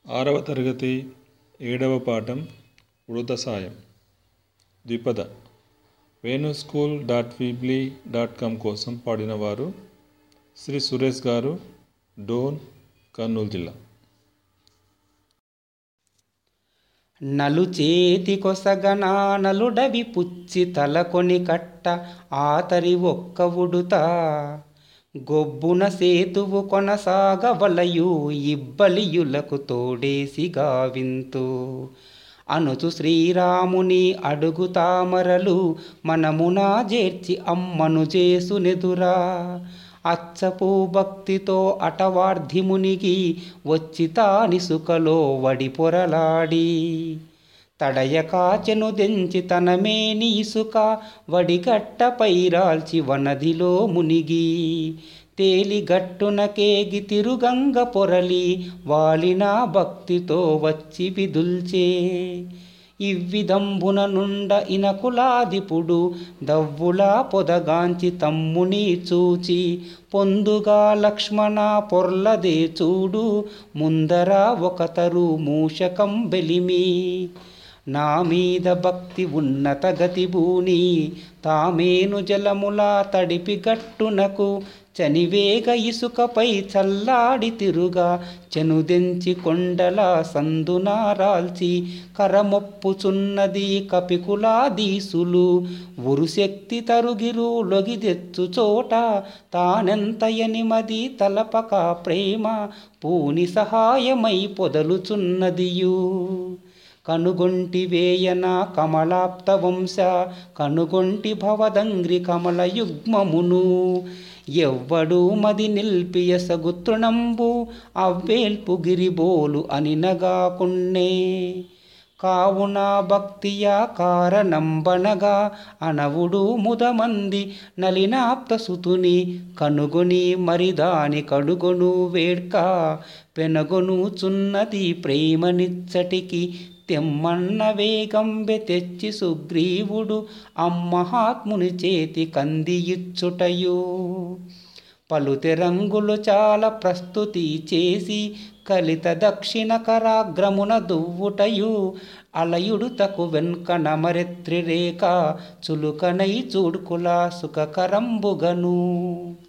ఆరవ తరగతి ఏడవ పాఠం ఉడత సాయం ద్విపద Venu school dot Weebly dot com కోసం పాడినవారు శ్రీ సురేష్ గారు డోన్ కర్నూలు జిల్లా నలు చేతి కొసగనా నలుడవి పుచ్చి తలకొని కట్ట ఆతరి ఒక్క ఉడుత గొబ్బున సేతువు కొనసాగవలయు ఇబ్బలియులకు తోడేసి గావింతు అనుచు శ్రీరాముని అడుగు తామరలు మనమునా చేర్చి అమ్మను చేసునెదురా అచ్చపు భక్తితో అటవార్ధి మునిగి వచ్చి తానిసుకలో వడి పొరలాడి తడయ కాచెను దెంచి తనమేని ఇసుక వడిగట్టపై రాల్చి వనదిలో మునిగి తేలిగట్టునకేగి తిరుగంగ పొరలి వాలిన భక్తితో వచ్చి విదుల్చే ఇవ్విదంబున నుండ ఇనకులాదిపుడు దవ్వులా పొదగాంచి తమ్ముని చూచి పొందుగా లక్ష్మణ పొర్లదే చూడు ముందర ఒకతరు మూషకం బెలిమి నా మీద భక్తి ఉన్నత గతి భూని తామేను జలములా తడిపి గట్టునకు చనివేగ ఇసుకపై చల్లాడి తిరుగా చెనుదెంచి కొండల సందునారాల్చి కరమొప్పుచున్నది కపికులాదీసులు ఉరుశక్తి తరుగిరు లొగిదెచ్చు చోట తానెంతయనిమది తలపక ప్రేమ పూని సహాయమై పొదలుచున్నదియు కనుగొంటి వేయన కమలాప్త వంశ కనుగొంటి భవదంగ్రి కమల యుగ్మమును ఎవ్వడు మది నిల్పియ సగుతృణంబు అవ్వేల్పు గిరిబోలు అనినగాకున్నే కావున భక్తియ కారణంబనగా అనవుడు ముదమంది నలినాప్త సుతుని కనుగొని మరిదాని కడుగొను వేడ్క పెనగొనుచున్నది ప్రేమనిచ్చటికి తెమ్మన్న వేగంబె తెచ్చి సుగ్రీవుడు అమ్మహాత్ముని చేతి కందియిచ్చుటయు పలుతె రంగులు చాలా ప్రస్తుతి చేసి కలిత దక్షిణ కరాగ్రమున దువ్వుటయు అలయుడుతకు వెన్కన మరెత్రిరేఖ చులుకనై చూడుకుల సుఖకరంబుగను